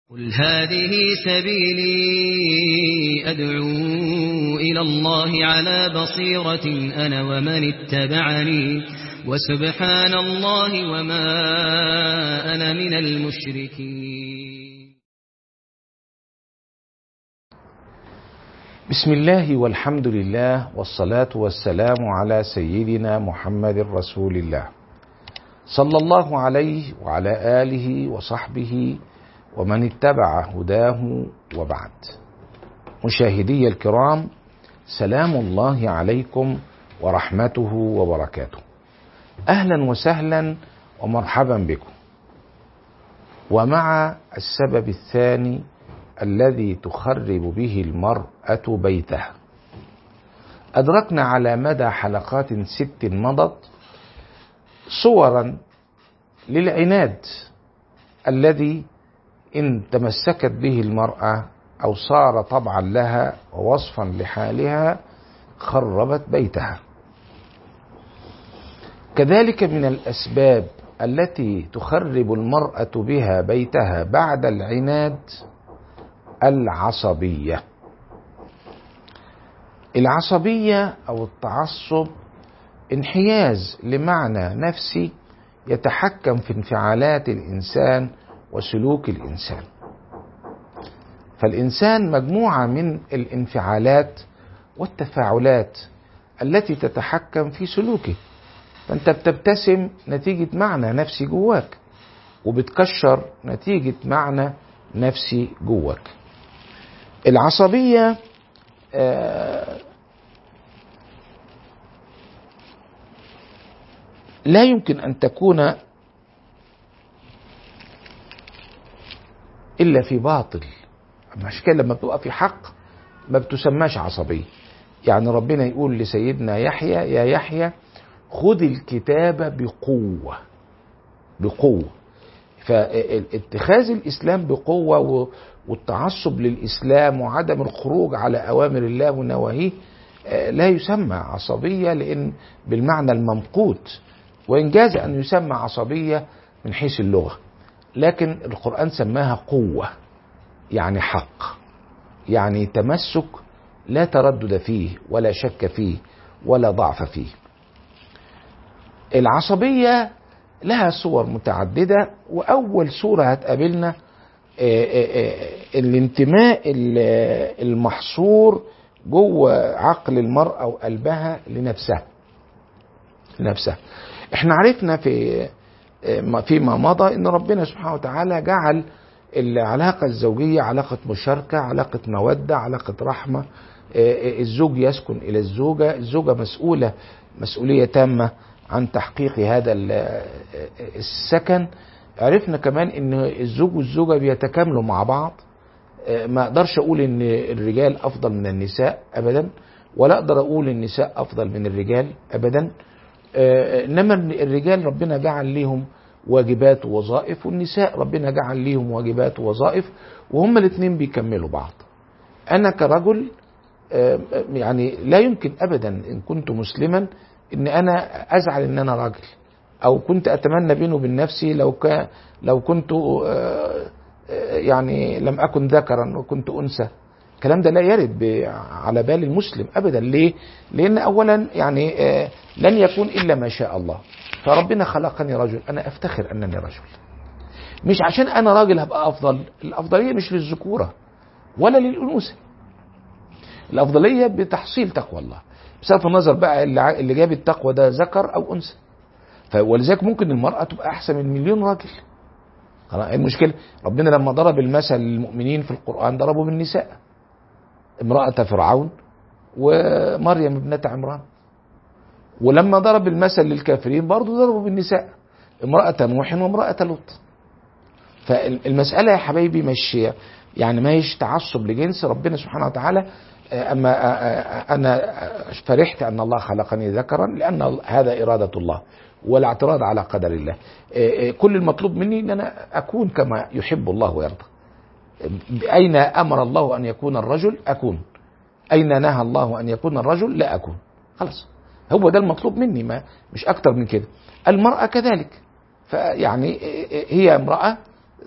قل هذه سبيلي أدعو إلى الله على بصيرة أنا ومن اتبعني وسبحان الله وما أنا من المشركين بسم الله والحمد لله والصلاة والسلام على سيدنا محمد رسول الله صلى الله عليه وعلى آله وصحبه ومن اتبع هداه وبعد مشاهدي الكرام سلام الله عليكم ورحمته وبركاته اهلا وسهلا ومرحبا بكم ومع السبب الثاني الذي تخرب به المراه بيتها ادركنا على مدى حلقات ست مضت صورا للعناد الذي إن تمسكت به المرأة أو صار طبعا لها ووصفا لحالها خربت بيتها. كذلك من الأسباب التي تخرب المرأة بها بيتها بعد العناد العصبية. العصبية أو التعصب انحياز لمعنى نفسي يتحكم في انفعالات الإنسان وسلوك الانسان فالانسان مجموعه من الانفعالات والتفاعلات التي تتحكم في سلوكه فانت بتبتسم نتيجه معنى نفسي جواك وبتكشر نتيجه معنى نفسي جواك العصبيه آه لا يمكن ان تكون الا في باطل عشان كده لما بتبقى في حق ما بتسماش عصبيه يعني ربنا يقول لسيدنا يحيى يا يحيى خذ الكتاب بقوه بقوه فاتخاذ الاسلام بقوه والتعصب للاسلام وعدم الخروج على اوامر الله ونواهيه لا يسمى عصبيه لان بالمعنى الممقوت وان جاز ان يسمى عصبيه من حيث اللغه لكن القرآن سماها قوة يعني حق يعني تمسك لا تردد فيه ولا شك فيه ولا ضعف فيه العصبية لها صور متعددة وأول صورة هتقابلنا الانتماء المحصور جوه عقل المرأة وقلبها لنفسها لنفسها احنا عرفنا في فيما مضى ان ربنا سبحانه وتعالى جعل العلاقة الزوجية علاقة مشاركة علاقة مودة علاقة رحمة الزوج يسكن إلى الزوجة الزوجة مسؤولة مسؤولية تامة عن تحقيق هذا السكن عرفنا كمان ان الزوج والزوجة بيتكاملوا مع بعض ما اقدرش اقول ان الرجال افضل من النساء ابدا ولا اقدر اقول النساء افضل من الرجال ابدا انما الرجال ربنا جعل ليهم واجبات ووظائف والنساء ربنا جعل ليهم واجبات ووظائف وهما الاثنين بيكملوا بعض انا كرجل يعني لا يمكن ابدا ان كنت مسلما ان انا ازعل ان انا راجل او كنت اتمنى بيني وبين نفسي لو ك لو كنت يعني لم اكن ذكرا وكنت انثى الكلام ده لا يرد على بال المسلم ابدا ليه؟ لان اولا يعني لن يكون الا ما شاء الله فربنا خلقني رجل انا افتخر انني رجل مش عشان انا راجل هبقى افضل الافضليه مش للذكوره ولا للانوثه الافضليه بتحصيل تقوى الله بصرف النظر بقى اللي جاب التقوى ده ذكر او انثى ولذلك ممكن المراه تبقى احسن من مليون راجل خلاص المشكله ربنا لما ضرب المثل للمؤمنين في القران ضربه بالنساء امرأة فرعون ومريم ابنة عمران ولما ضرب المثل للكافرين برضه ضربوا بالنساء امرأة نوح وامرأة لوط فالمسألة يا حبايبي مش يعني ما هيش تعصب لجنس ربنا سبحانه وتعالى أما أنا فرحت أن الله خلقني ذكرا لأن هذا إرادة الله ولا اعتراض على قدر الله كل المطلوب مني أن أنا أكون كما يحب الله ويرضى أين أمر الله أن يكون الرجل أكون أين نهى الله أن يكون الرجل لا أكون خلاص هو ده المطلوب مني ما مش أكتر من كده المرأة كذلك فيعني هي امرأة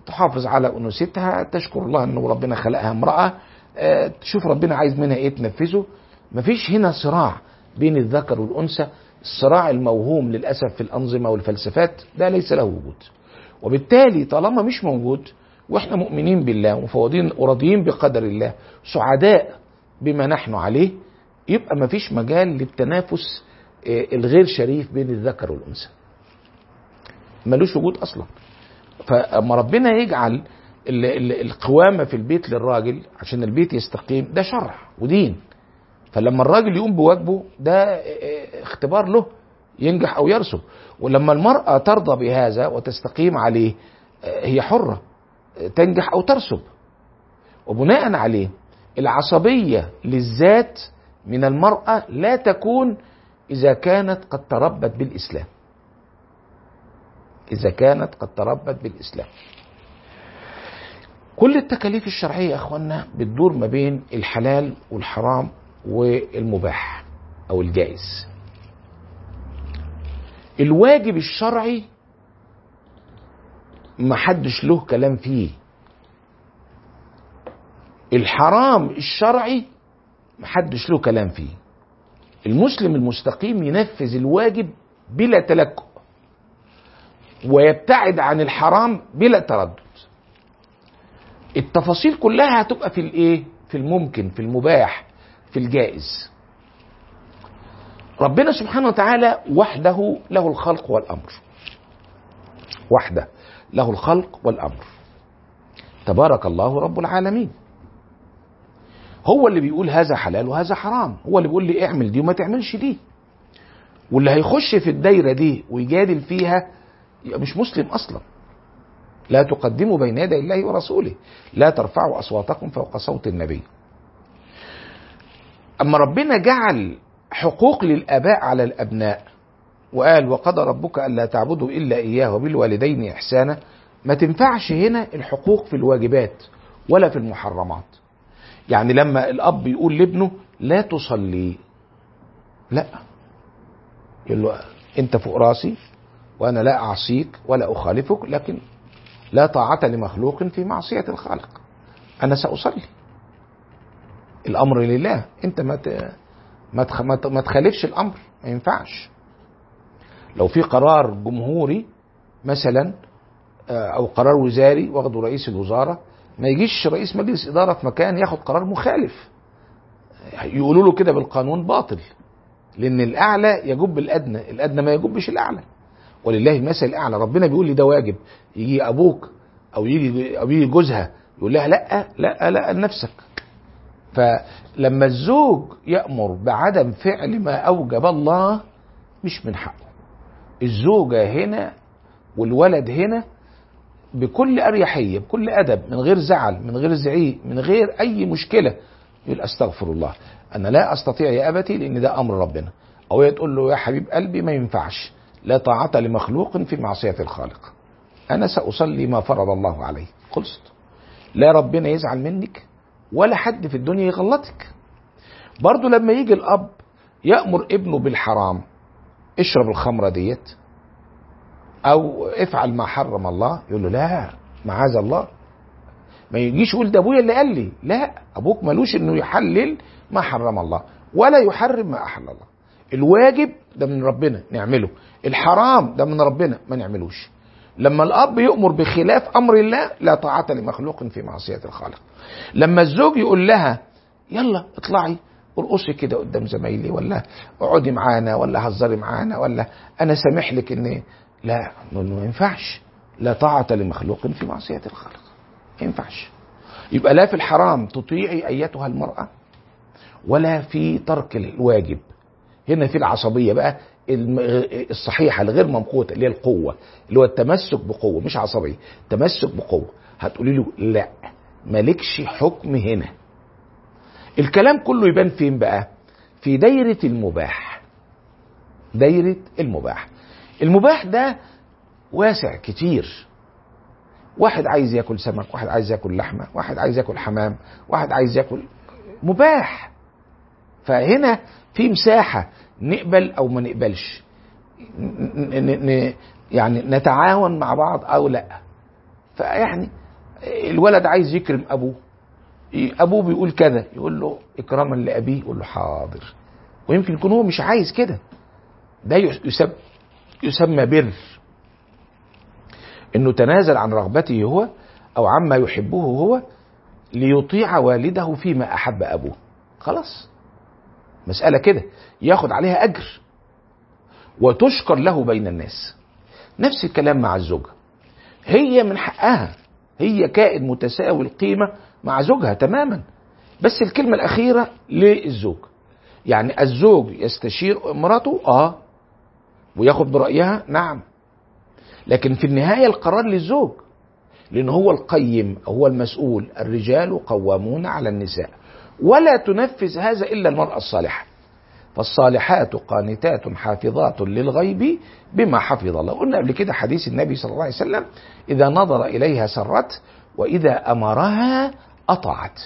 تحافظ على انوثتها تشكر الله انه ربنا خلقها امراه آه، تشوف ربنا عايز منها ايه تنفذه مفيش هنا صراع بين الذكر والانثى الصراع الموهوم للاسف في الانظمه والفلسفات ده ليس له وجود وبالتالي طالما مش موجود واحنا مؤمنين بالله ومفوضين وراضيين بقدر الله سعداء بما نحن عليه يبقى مفيش مجال للتنافس آه، الغير شريف بين الذكر والانثى ملوش وجود اصلا فاما ربنا يجعل ال- ال- القوامه في البيت للراجل عشان البيت يستقيم ده شرع ودين فلما الراجل يقوم بواجبه ده اه، اختبار له ينجح او يرسب ولما المراه ترضى بهذا وتستقيم عليه اه، هي حره اه، تنجح او ترسب وبناء عليه العصبيه للذات من المراه لا تكون اذا كانت قد تربت بالاسلام إذا كانت قد تربت بالإسلام كل التكاليف الشرعية يا أخوانا بتدور ما بين الحلال والحرام والمباح أو الجائز الواجب الشرعي ما حدش له كلام فيه الحرام الشرعي ما حدش له كلام فيه المسلم المستقيم ينفذ الواجب بلا تلكؤ ويبتعد عن الحرام بلا تردد التفاصيل كلها هتبقى في الايه في الممكن في المباح في الجائز ربنا سبحانه وتعالى وحده له الخلق والامر وحده له الخلق والامر تبارك الله رب العالمين هو اللي بيقول هذا حلال وهذا حرام هو اللي بيقول لي اعمل دي وما تعملش دي واللي هيخش في الدايره دي ويجادل فيها يبقى مش مسلم اصلا لا تقدموا بين يدي الله ورسوله لا ترفعوا اصواتكم فوق صوت النبي اما ربنا جعل حقوق للاباء على الابناء وقال وقضى ربك الا تعبدوا الا اياه وبالوالدين احسانا ما تنفعش هنا الحقوق في الواجبات ولا في المحرمات يعني لما الاب يقول لابنه لا تصلي لا يقول له انت فوق راسي وانا لا اعصيك ولا اخالفك لكن لا طاعة لمخلوق في معصية الخالق انا ساصلي الامر لله انت ما ت- ما تخ- ما ت- ما تخالفش الامر ما ينفعش لو في قرار جمهوري مثلا آه، او قرار وزاري واخده رئيس الوزاره ما يجيش رئيس مجلس اداره في مكان ياخد قرار مخالف يقولوا له كده بالقانون باطل لان الاعلى يجب الادنى الادنى ما يجبش الاعلى ولله المثل الاعلى ربنا بيقول لي ده واجب يجي ابوك او يجي او يجي جوزها يقول لها لا لا لا لنفسك فلما الزوج يامر بعدم فعل ما اوجب الله مش من حقه الزوجه هنا والولد هنا بكل اريحيه بكل ادب من غير زعل من غير زعيق من غير اي مشكله يقول استغفر الله انا لا استطيع يا ابتي لان ده امر ربنا او هي تقول له يا حبيب قلبي ما ينفعش لا طاعة لمخلوق في معصية الخالق أنا سأصلي ما فرض الله علي خلصت لا ربنا يزعل منك ولا حد في الدنيا يغلطك برضو لما يجي الأب يأمر ابنه بالحرام اشرب الخمرة ديت أو افعل ما حرم الله يقول له لا معاذ الله ما يجيش يقول ده ابويا اللي قال لي لا ابوك ملوش انه يحلل ما حرم الله ولا يحرم ما احل الله الواجب ده من ربنا نعمله الحرام ده من ربنا ما نعملوش لما الاب يؤمر بخلاف امر الله لا طاعه لمخلوق في معصيه الخالق لما الزوج يقول لها يلا اطلعي ارقصي كده قدام زمايلي ولا اقعدي معانا ولا هزري معانا ولا انا سامح لك ان لا نقول له ما ينفعش لا طاعه لمخلوق في معصيه الخالق ما ينفعش يبقى لا في الحرام تطيعي ايتها المراه ولا في ترك الواجب هنا في العصبيه بقى الم- الصحيحه الغير ممقوته اللي هي القوه اللي هو التمسك بقوه مش عصبيه تمسك بقوه هتقولي له لا مالكش حكم هنا الكلام كله يبان فين بقى في دايره المباح دايره المباح المباح ده واسع كتير واحد عايز ياكل سمك واحد عايز ياكل لحمه واحد عايز ياكل حمام واحد عايز ياكل مباح فهنا في مساحه نقبل او ما نقبلش ن- ن- ن- يعني نتعاون مع بعض او لا فيعني الولد عايز يكرم ابوه ابوه بيقول كذا يقول له اكراما لابيه يقول له حاضر ويمكن يكون هو مش عايز كده ده يسمى يسمى بر انه تنازل عن رغبته هو او عما يحبه هو ليطيع والده فيما احب ابوه خلاص مسألة كده ياخد عليها اجر وتشكر له بين الناس نفس الكلام مع الزوجة هي من حقها هي كائن متساوي القيمة مع زوجها تماما بس الكلمة الأخيرة للزوج يعني الزوج يستشير امراته اه وياخد برأيها نعم لكن في النهاية القرار للزوج لأن هو القيم هو المسؤول الرجال قوامون على النساء ولا تنفذ هذا إلا المرأة الصالحة فالصالحات قانتات حافظات للغيب بما حفظ الله قلنا قبل كده حديث النبي صلى الله عليه وسلم إذا نظر إليها سرت وإذا أمرها أطاعت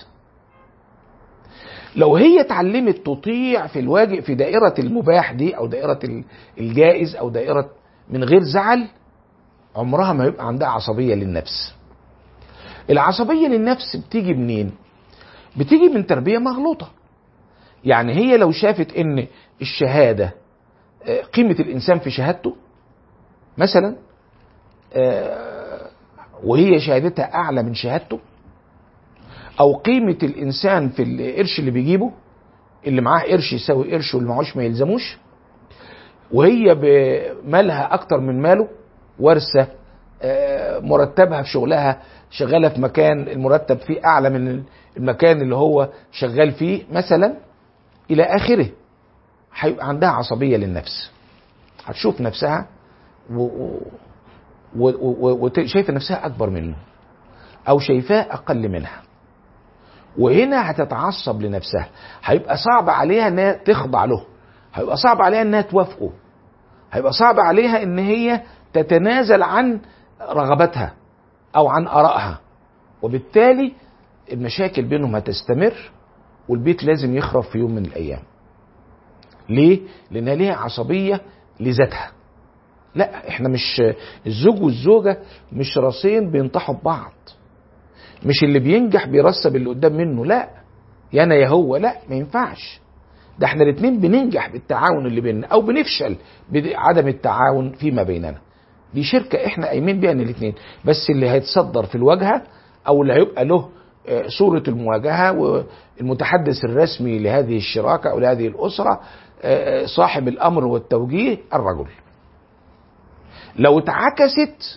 لو هي اتعلمت تطيع في الواجب في دائرة المباح دي أو دائرة الجائز أو دائرة من غير زعل عمرها ما يبقى عندها عصبية للنفس العصبية للنفس بتيجي منين بتيجي من تربية مغلوطة يعني هي لو شافت ان الشهادة قيمة الانسان في شهادته مثلا وهي شهادتها اعلى من شهادته او قيمة الانسان في القرش اللي بيجيبه اللي معاه قرش يساوي قرش واللي معهوش ما يلزموش وهي بمالها اكتر من ماله ورثة مرتبها في شغلها شغالة في مكان المرتب فيه اعلى من المكان اللي هو شغال فيه مثلا الى اخره هيبقى عندها عصبيه للنفس هتشوف نفسها وشايفه نفسها اكبر منه او شايفاه اقل منها وهنا هتتعصب لنفسها هيبقى صعب عليها انها تخضع له هيبقى صعب عليها انها توافقه هيبقى صعب عليها ان هي تتنازل عن رغباتها او عن ارائها وبالتالي المشاكل بينهم هتستمر والبيت لازم يخرب في يوم من الايام ليه لانها ليها عصبيه لذاتها لا احنا مش الزوج والزوجه مش راسين بينطحوا ببعض مش اللي بينجح بيرسب اللي قدام منه لا يا انا يا هو لا ما ينفعش ده احنا الاثنين بننجح بالتعاون اللي بيننا او بنفشل بعدم التعاون فيما بيننا دي شركه احنا قايمين بيها الاثنين بس اللي هيتصدر في الواجهه او اللي هيبقى له صورة المواجهة والمتحدث الرسمي لهذه الشراكة أو لهذه الأسرة صاحب الأمر والتوجيه الرجل لو اتعكست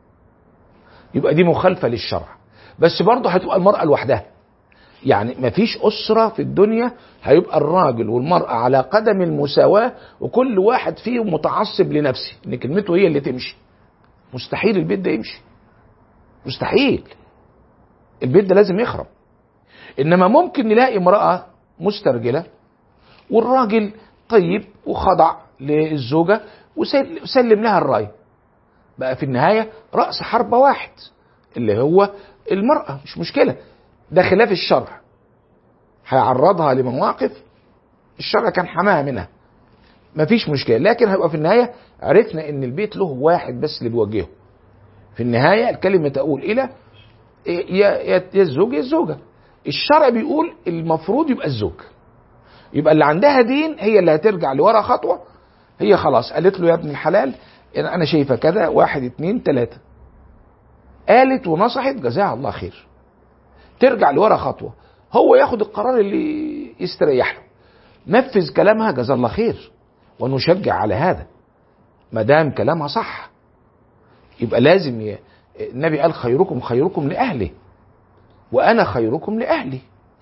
يبقى دي مخالفة للشرع بس برضه هتبقى المرأة لوحدها يعني مفيش أسرة في الدنيا هيبقى الراجل والمرأة على قدم المساواة وكل واحد فيهم متعصب لنفسه إن كلمته هي اللي تمشي مستحيل البيت ده يمشي مستحيل البيت ده لازم يخرب انما ممكن نلاقي امراه مسترجله والراجل طيب وخضع للزوجه وسلم لها الراي بقى في النهايه راس حربه واحد اللي هو المراه مش مشكله ده خلاف الشرع هيعرضها لمواقف الشرع كان حماها منها مفيش مشكله لكن هيبقى في النهايه عرفنا ان البيت له واحد بس اللي بيوجهه في النهايه الكلمه تقول الى يا يا الزوج يا الزوجه الشرع بيقول المفروض يبقى الزوج يبقى اللي عندها دين هي اللي هترجع لورا خطوه هي خلاص قالت له يا ابن الحلال انا شايفه كذا واحد اتنين تلاته قالت ونصحت جزاها الله خير ترجع لورا خطوه هو ياخد القرار اللي يستريح له نفذ كلامها جزاه الله خير ونشجع على هذا ما دام كلامها صح يبقى لازم ي... النبي قال خيركم خيركم لاهله وانا خيركم لاهلي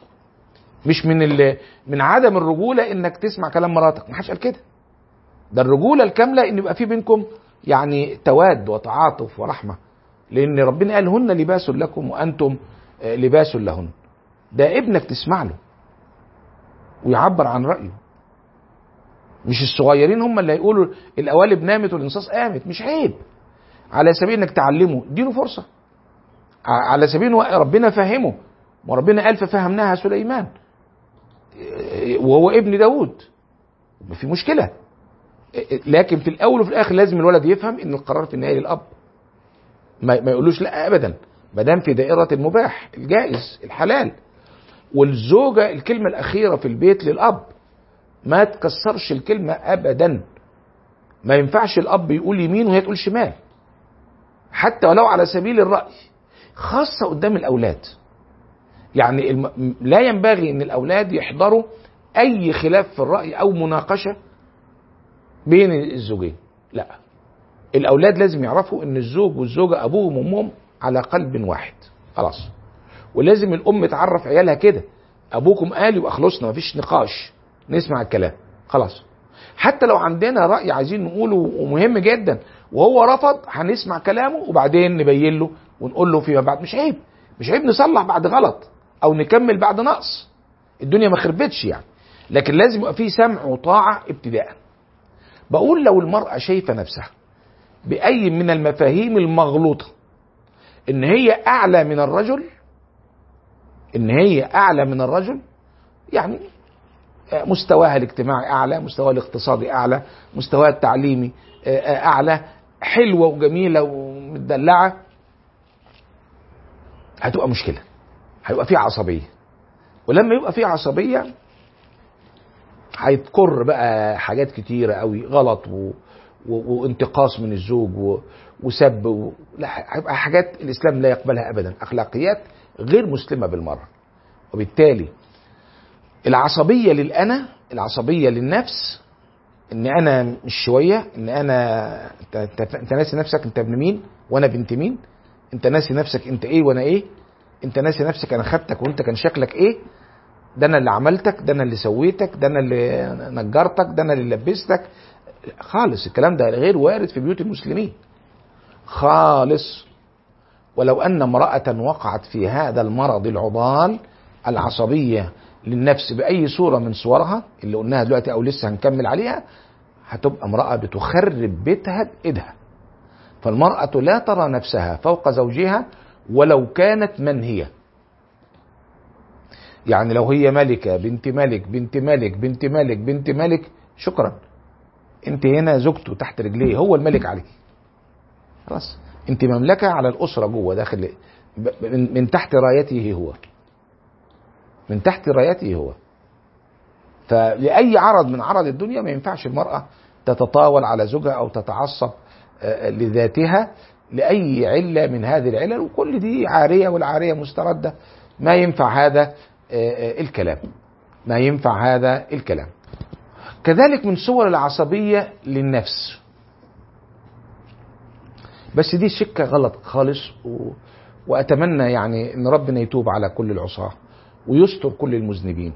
مش من ال... من عدم الرجوله انك تسمع كلام مراتك ما حدش قال كده ده الرجوله الكامله ان يبقى في بينكم يعني تواد وتعاطف ورحمه لان ربنا قال هن لباس لكم وانتم لباس لهن ده ابنك تسمع له ويعبر عن رايه مش الصغيرين هم اللي هيقولوا القوالب نامت والانصاص قامت مش عيب على سبيل انك تعلمه اديله فرصه على سبيل ربنا فهمه وربنا قال ففهمناها سليمان وهو ابن داود ما في مشكله لكن في الاول وفي الاخر لازم الولد يفهم ان القرار في النهايه للاب ما, ما يقولوش لا ابدا ما دام في دائره المباح الجائز الحلال والزوجه الكلمه الاخيره في البيت للاب ما تكسرش الكلمه ابدا ما ينفعش الاب يقول يمين وهي تقول شمال حتى ولو على سبيل الراي خاصه قدام الاولاد يعني الم... لا ينبغي ان الاولاد يحضروا اي خلاف في الراي او مناقشه بين الزوجين لا الاولاد لازم يعرفوا ان الزوج والزوجه ابوهم وامهم على قلب واحد خلاص ولازم الام تعرف عيالها كده ابوكم قال يبقى خلصنا مفيش نقاش نسمع الكلام خلاص حتى لو عندنا راي عايزين نقوله ومهم جدا وهو رفض هنسمع كلامه وبعدين نبين له ونقول له فيما بعد مش عيب مش عيب نصلح بعد غلط او نكمل بعد نقص الدنيا ما خربتش يعني لكن لازم يبقى فيه سمع وطاعه ابتداء بقول لو المراه شايفه نفسها باي من المفاهيم المغلوطه ان هي اعلى من الرجل ان هي اعلى من الرجل يعني مستواها الاجتماعي اعلى مستواها الاقتصادي اعلى مستواها التعليمي اعلى حلوه وجميله ومدلعه هتبقى مشكله هيبقى في عصبيه ولما يبقى في عصبيه هيتكر بقى حاجات كتيره قوي غلط و... و... وانتقاص من الزوج و... وسب و... لا هيبقى حاجات الاسلام لا يقبلها ابدا اخلاقيات غير مسلمه بالمره وبالتالي العصبيه للانا العصبيه للنفس ان انا مش شويه ان انا انت, انت, انت ناسي نفسك انت ابن مين وانا بنت مين انت ناسي نفسك انت ايه وانا ايه انت ناسي نفسك انا خدتك وانت كان شكلك ايه ده انا اللي عملتك ده انا اللي سويتك ده انا اللي نجرتك ده انا اللي لبستك خالص الكلام ده غير وارد في بيوت المسلمين خالص ولو ان امراه وقعت في هذا المرض العضال العصبيه للنفس باي صوره من صورها اللي قلناها دلوقتي او لسه هنكمل عليها هتبقى امراه بتخرب بيتها بايدها فالمراه لا ترى نفسها فوق زوجها ولو كانت من هي يعني لو هي ملكة بنت ملك بنت ملك بنت ملك بنت ملك شكرا انت هنا زوجته تحت رجليه هو الملك عليك خلاص انت مملكة على الأسرة جوه داخل من تحت رايته هو من تحت رايته هو فلأي عرض من عرض الدنيا ما ينفعش المرأة تتطاول على زوجها أو تتعصب لذاتها لأي علة من هذه العلل وكل دي عارية والعارية مستردة ما ينفع هذا الكلام ما ينفع هذا الكلام كذلك من صور العصبية للنفس بس دي سكة غلط خالص و... وأتمنى يعني أن ربنا يتوب على كل العصاة ويستر كل المذنبين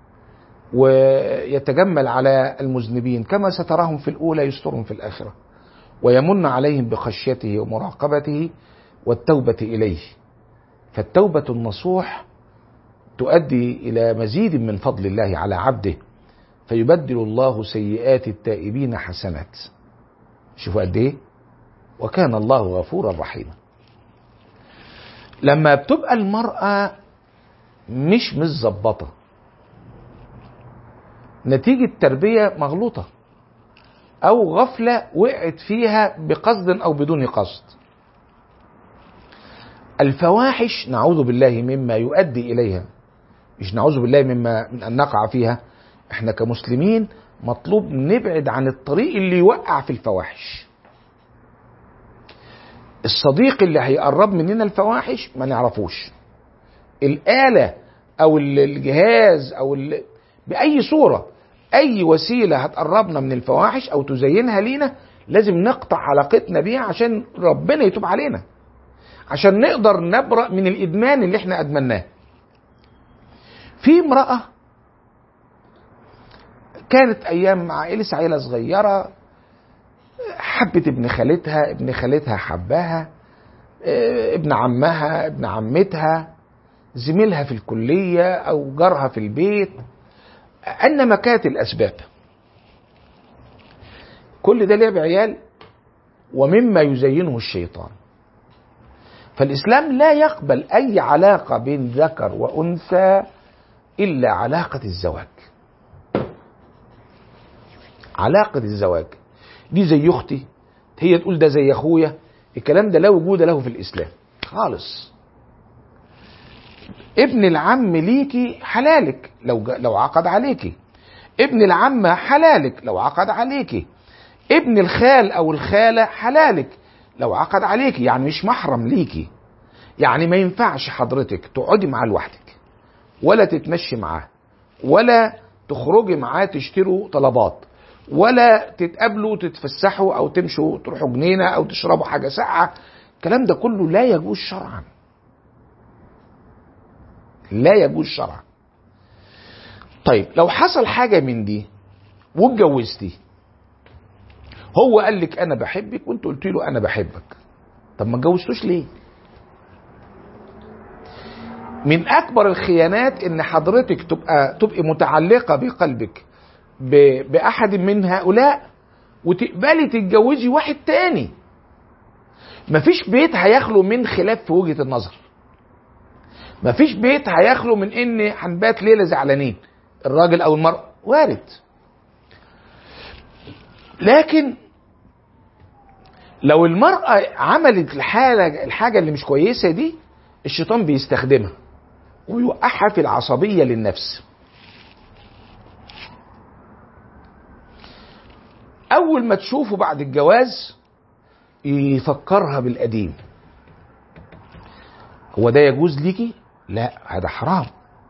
ويتجمل على المذنبين كما ستراهم في الأولى يسترهم في الآخرة ويمن عليهم بخشيته ومراقبته والتوبة إليه فالتوبة النصوح تؤدي إلى مزيد من فضل الله على عبده فيبدل الله سيئات التائبين حسنات شوفوا قد ايه وكان الله غفورا رحيما لما بتبقى المرأة مش متظبطة نتيجة تربية مغلوطة أو غفلة وقعت فيها بقصد أو بدون قصد الفواحش نعوذ بالله مما يؤدي إليها مش نعوذ بالله مما من أن نقع فيها احنا كمسلمين مطلوب نبعد عن الطريق اللي يوقع في الفواحش الصديق اللي هيقرب مننا الفواحش ما نعرفوش الآلة أو الجهاز أو ال... بأي صورة أي وسيلة هتقربنا من الفواحش أو تزينها لينا لازم نقطع علاقتنا بيها عشان ربنا يتوب علينا عشان نقدر نبرأ من الإدمان اللي احنا أدمناه في امرأة كانت أيام مع لسه عيلة صغيرة حبت ابن خالتها ابن خالتها حباها ابن عمها ابن عمتها زميلها في الكلية أو جارها في البيت أنما كانت الأسباب كل ده لعب عيال ومما يزينه الشيطان فالإسلام لا يقبل أي علاقة بين ذكر وأنثى إلا علاقة الزواج علاقة الزواج دي زي أختي هي تقول ده زي أخويا الكلام ده لا وجود له في الاسلام خالص ابن العم ليكي حلالك لو لو عقد عليكي ابن العمة حلالك لو عقد عليكي ابن الخال او الخالة حلالك لو عقد عليكي يعني مش محرم ليكي يعني ما ينفعش حضرتك تقعدي معاه لوحدك ولا تتمشي معاه ولا تخرجي معاه تشتروا طلبات ولا تتقابلوا تتفسحوا او تمشوا تروحوا جنينه او تشربوا حاجه ساقعه الكلام ده كله لا يجوز شرعا لا يجوز شرعا طيب لو حصل حاجه من دي واتجوزتي هو قال لك انا بحبك وانت قلت له انا بحبك طب ما اتجوزتوش ليه من اكبر الخيانات ان حضرتك تبقى تبقي متعلقه بقلبك ب- باحد من هؤلاء وتقبلي تتجوزي واحد تاني مفيش بيت هيخلو من خلاف في وجهه النظر مفيش بيت هيخلو من ان هنبات ليله زعلانين الراجل او المراه وارد لكن لو المرأة عملت الحالة الحاجة اللي مش كويسة دي الشيطان بيستخدمها ويوقعها في العصبية للنفس أول ما تشوفه بعد الجواز يفكرها بالقديم هو ده يجوز ليكي؟ لا هذا حرام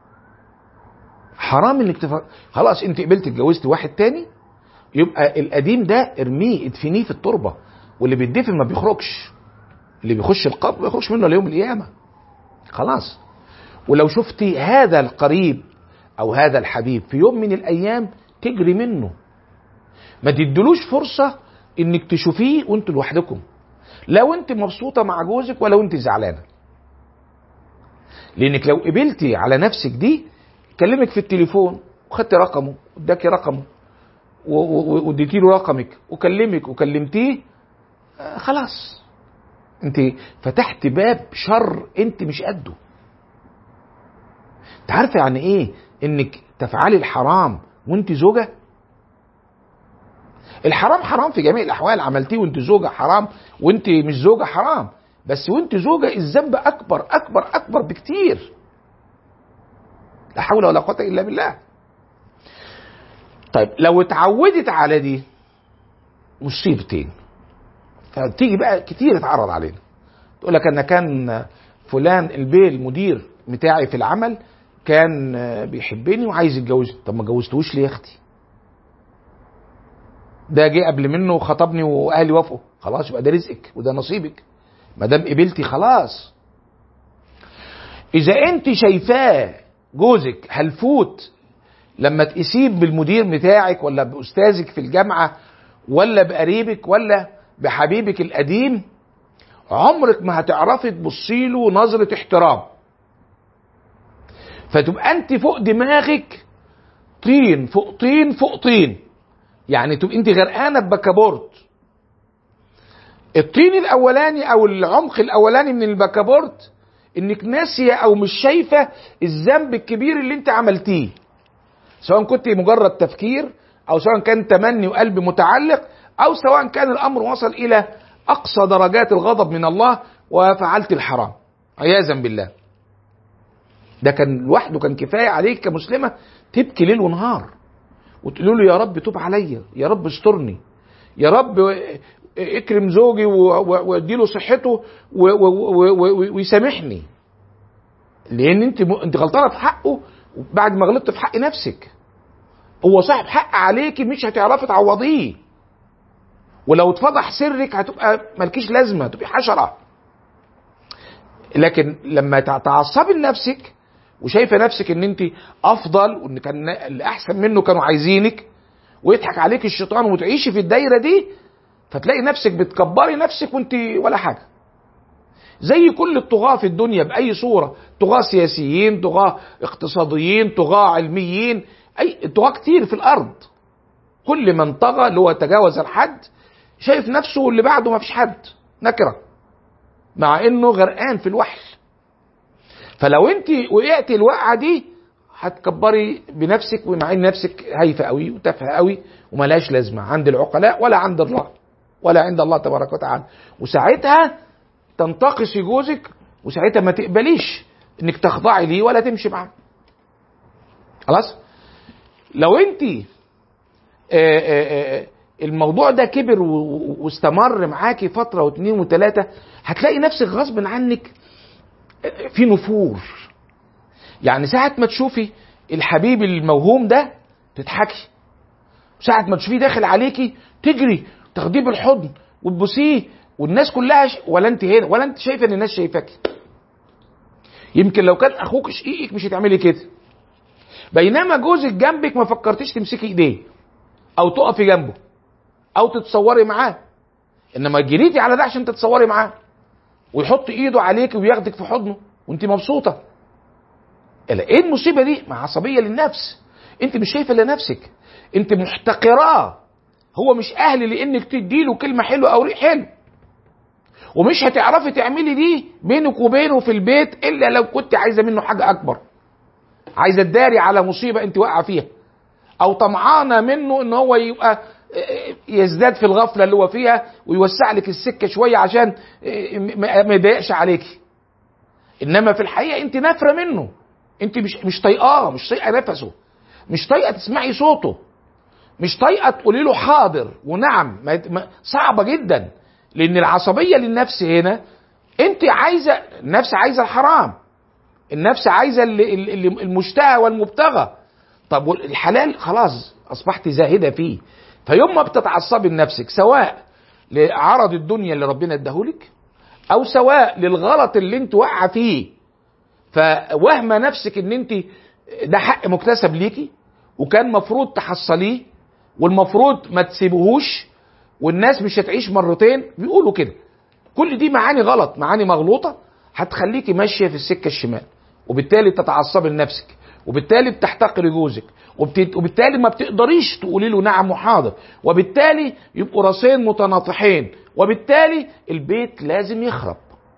حرام انك تفكر خلاص انت قبلت اتجوزت واحد تاني يبقى القديم ده ارميه ادفنيه في التربه واللي بيدفن ما بيخرجش اللي بيخش القبر ما يخرجش منه ليوم القيامه خلاص ولو شفتي هذا القريب او هذا الحبيب في يوم من الايام تجري منه ما تدلوش فرصه انك تشوفيه وانتوا لوحدكم لو انت مبسوطه مع جوزك ولو انت زعلانه لانك لو قبلتي على نفسك دي كلمك في التليفون وخدت رقمه اداكي رقمه و- و- واديتي له رقمك وكلمك وكلمتيه آه، خلاص انت فتحت باب شر انت مش قده انت عارفه يعني ايه انك تفعلي الحرام وانت زوجه الحرام حرام في جميع الاحوال عملتيه وانت زوجه حرام وانت مش زوجه حرام بس وانت زوجه الذنب اكبر اكبر اكبر بكتير لا حول ولا قوه الا بالله طيب لو اتعودت على دي مصيبتين فتيجي بقى كتير اتعرض علينا تقول لك انا كان فلان البيه المدير بتاعي في العمل كان بيحبني وعايز يتجوزني طب ما اتجوزتهوش ليه يا اختي ده جه قبل منه وخطبني واهلي وافقوا خلاص يبقى ده رزقك وده نصيبك ما دام قبلتي خلاص اذا انت شايفاه جوزك هلفوت لما تقيسيه بالمدير بتاعك ولا باستاذك في الجامعه ولا بقريبك ولا بحبيبك القديم عمرك ما هتعرفي تبصي له نظره احترام فتبقى انت فوق دماغك طين فوق طين فوق طين يعني تبقى انت غرقانه ببكابورت الطين الاولاني او العمق الاولاني من البكابورت انك ناسيه او مش شايفه الذنب الكبير اللي انت عملتيه سواء كنت مجرد تفكير او سواء كان تمني وقلب متعلق او سواء كان الامر وصل الى اقصى درجات الغضب من الله وفعلت الحرام عياذا بالله ده كان لوحده كان كفايه عليك كمسلمه تبكي ليل ونهار وتقول له يا رب توب عليا يا رب استرني يا رب اكرم زوجي واديله صحته و- و- و- و- ويسامحني لان انت م- انت غلطانه في حقه بعد ما غلطت في حق نفسك هو صاحب حق عليكي مش هتعرفي تعوضيه ولو اتفضح سرك هتبقى مالكيش لازمه تبقي حشره لكن لما تعصبي لنفسك وشايفه نفسك ان انت افضل وان كان اللي احسن منه كانوا عايزينك ويضحك عليك الشيطان وتعيشي في الدايره دي فتلاقي نفسك بتكبري نفسك وانت ولا حاجه زي كل الطغاة في الدنيا بأي صورة طغاة سياسيين طغاة اقتصاديين طغاة علميين أي طغاة كتير في الأرض كل من طغى اللي هو تجاوز الحد شايف نفسه اللي بعده ما فيش حد نكرة مع انه غرقان في الوحل فلو انت وقعتي الوقعة دي هتكبري بنفسك ومع ان نفسك هايفة قوي وتافهة قوي وملهاش لازمة عند العقلاء ولا عند الله ولا عند الله تبارك وتعالى وساعتها تنتقصي جوزك وساعتها ما تقبليش انك تخضعي ليه ولا تمشي معاه خلاص لو انت آه، آه، آه، الموضوع ده كبر و- و- واستمر معاكي فتره واثنين وثلاثه هتلاقي نفسك غصب عنك آه، في نفور يعني ساعة ما تشوفي الحبيب الموهوم ده تضحكي ساعة ما تشوفيه داخل عليكي تجري تاخديه بالحضن وتبوسيه والناس كلها ش... ولا انت هنا ولا انت شايفه ان الناس شايفاكي يمكن لو كان اخوك شقيقك مش هتعملي كده بينما جوزك جنبك ما فكرتيش تمسكي ايديه او تقفي جنبه او تتصوري معاه انما جريتي على ده عشان تتصوري معاه ويحط ايده عليك وياخدك في حضنه وانت مبسوطه الا ايه المصيبه دي مع عصبيه للنفس انت مش شايفه الا نفسك انت محتقراه هو مش اهل لانك تديله كلمه حلوه او ريح حلو ومش هتعرفي تعملي دي بينك وبينه في البيت الا لو كنت عايزه منه حاجه اكبر عايزه تداري على مصيبه انت واقعه فيها او طمعانه منه ان هو يبقى يزداد في الغفله اللي هو فيها ويوسع لك السكه شويه عشان ما ما يضايقش عليكي انما في الحقيقه انت نافره منه انت مش مش طايقاه مش طايقه نفسه مش طايقه تسمعي صوته مش طايقه تقولي له حاضر ونعم ما ما صعبه جدا لان العصبيه للنفس هنا انت عايزه النفس عايزه الحرام النفس عايزه اللي اللي المشتهى والمبتغى طب والحلال خلاص اصبحت زاهده فيه فيوم ما بتتعصبي لنفسك سواء لعرض الدنيا اللي ربنا اداهولك او سواء للغلط اللي انت واقعه فيه فوهمه نفسك ان انت ده حق مكتسب ليكي وكان مفروض تحصليه والمفروض ما تسيبوهوش والناس مش هتعيش مرتين بيقولوا كده كل دي معاني غلط معاني مغلوطه هتخليكي ماشيه في السكه الشمال وبالتالي تتعصبي لنفسك وبالتالي بتحتقري جوزك وبت... وبالتالي ما بتقدريش تقولي له نعم وحاضر وبالتالي يبقوا راسين متناطحين وبالتالي البيت لازم يخرب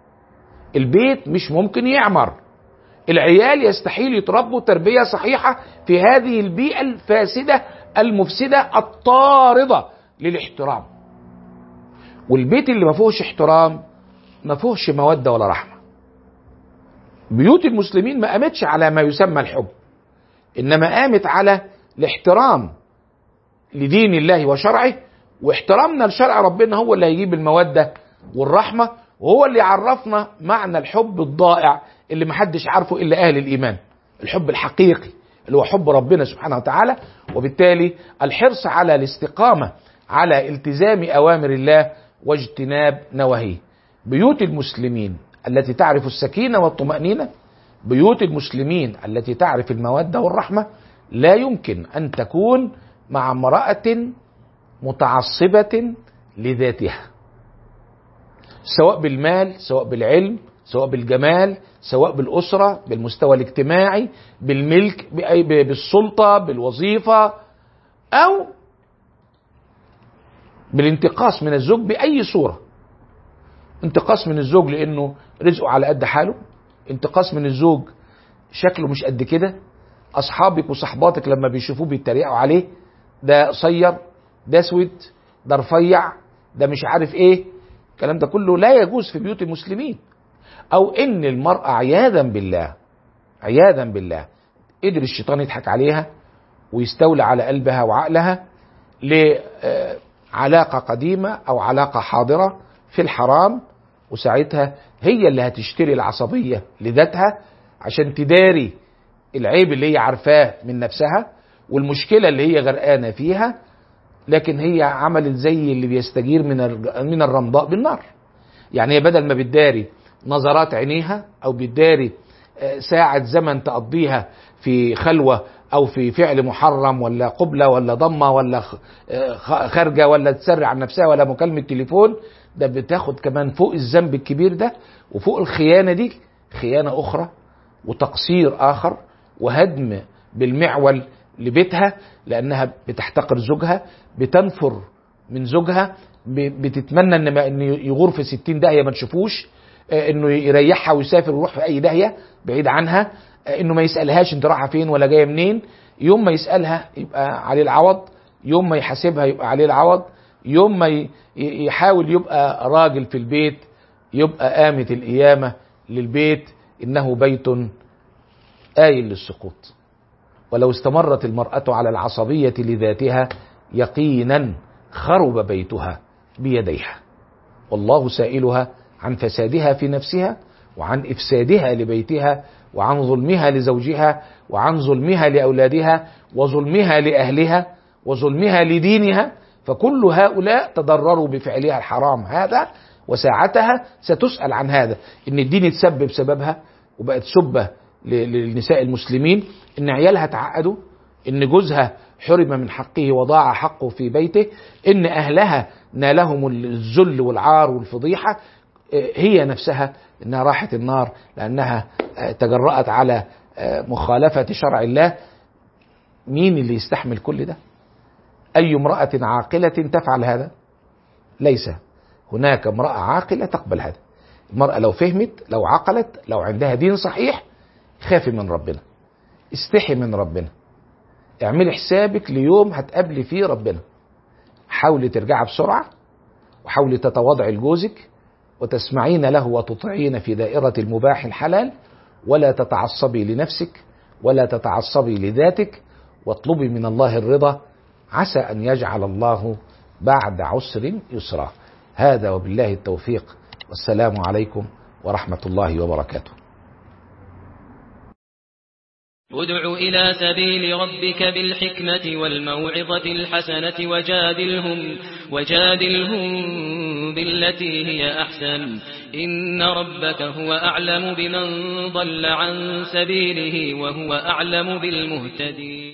البيت مش ممكن يعمر العيال يستحيل يتربوا تربية صحيحة في هذه البيئة الفاسدة المفسدة الطاردة للاحترام والبيت اللي ما فيهوش احترام ما فيهوش مودة ولا رحمة بيوت المسلمين ما قامتش على ما يسمى الحب انما قامت على الاحترام لدين الله وشرعه واحترامنا لشرع ربنا هو اللي هيجيب المودة والرحمة وهو اللي يعرفنا معنى الحب الضائع اللي محدش عارفه الا اهل الايمان الحب الحقيقي اللي هو حب ربنا سبحانه وتعالى وبالتالي الحرص على الاستقامة على التزام اوامر الله واجتناب نواهيه بيوت المسلمين التي تعرف السكينة والطمأنينة بيوت المسلمين التي تعرف المودة والرحمة لا يمكن أن تكون مع امرأة متعصبة لذاتها سواء بالمال سواء بالعلم سواء بالجمال سواء بالأسرة بالمستوى الاجتماعي بالملك بالسلطة بالوظيفة أو بالانتقاص من الزوج بأي صورة انتقاص من الزوج لأنه رزقه على قد حاله انتقاص من الزوج شكله مش قد كده اصحابك وصحباتك لما بيشوفوه بيتريقوا عليه ده قصير ده اسود ده رفيع ده مش عارف ايه الكلام ده كله لا يجوز في بيوت المسلمين او ان المرأة عياذا بالله عياذا بالله قدر الشيطان يضحك عليها ويستولى على قلبها وعقلها لعلاقة قديمة او علاقة حاضرة في الحرام وساعتها هي اللي هتشتري العصبية لذاتها عشان تداري العيب اللي هي عارفاه من نفسها والمشكلة اللي هي غرقانة فيها لكن هي عملت زي اللي بيستجير من من الرمضاء بالنار يعني هي بدل ما بتداري نظرات عينيها او بتداري ساعة زمن تقضيها في خلوة او في فعل محرم ولا قبلة ولا ضمة ولا خارجة ولا تسرع عن نفسها ولا مكالمة تليفون ده بتاخد كمان فوق الذنب الكبير ده وفوق الخيانة دي خيانة أخرى وتقصير آخر وهدم بالمعول لبيتها لأنها بتحتقر زوجها بتنفر من زوجها بتتمنى ان ان يغور في ستين داهية ما تشوفوش انه يريحها ويسافر ويروح في اي داهية بعيد عنها انه ما يسألهاش انت رايحة فين ولا جاية منين يوم ما يسألها يبقى عليه العوض يوم ما يحاسبها يبقى عليه العوض يوم ما ي- ي- يحاول يبقى راجل في البيت يبقى قامة القيامة للبيت إنه بيت آيل للسقوط ولو استمرت المرأة على العصبية لذاتها يقينا خرب بيتها بيديها والله سائلها عن فسادها في نفسها وعن إفسادها لبيتها وعن ظلمها لزوجها وعن ظلمها لأولادها وظلمها لأهلها وظلمها لدينها فكل هؤلاء تضرروا بفعلها الحرام هذا وساعتها ستسأل عن هذا إن الدين اتسبب سببها وبقت سبة ل- للنساء المسلمين إن عيالها تعقدوا إن جوزها حرم من حقه وضاع حقه في بيته إن أهلها نالهم الذل والعار والفضيحة هي نفسها انها راحت النار لانها تجرأت على مخالفة شرع الله مين اللي يستحمل كل ده اي امرأة عاقلة تفعل هذا ليس هناك امرأة عاقلة تقبل هذا المرأة لو فهمت لو عقلت لو عندها دين صحيح خافي من ربنا استحي من ربنا اعملي حسابك ليوم هتقابلي فيه ربنا حاولي ترجعي بسرعة وحاولي تتواضعي لجوزك وتسمعين له وتطيعين في دائرة المباح الحلال ولا تتعصبي لنفسك ولا تتعصبي لذاتك واطلبي من الله الرضا عسى أن يجعل الله بعد عسر يسرا هذا وبالله التوفيق والسلام عليكم ورحمة الله وبركاته ادع إلى سبيل ربك بالحكمة والموعظة الحسنة وجادلهم وجادلهم بالتي هي أحسن إن ربك هو أعلم بمن ضل عن سبيله وهو أعلم بالمهتدين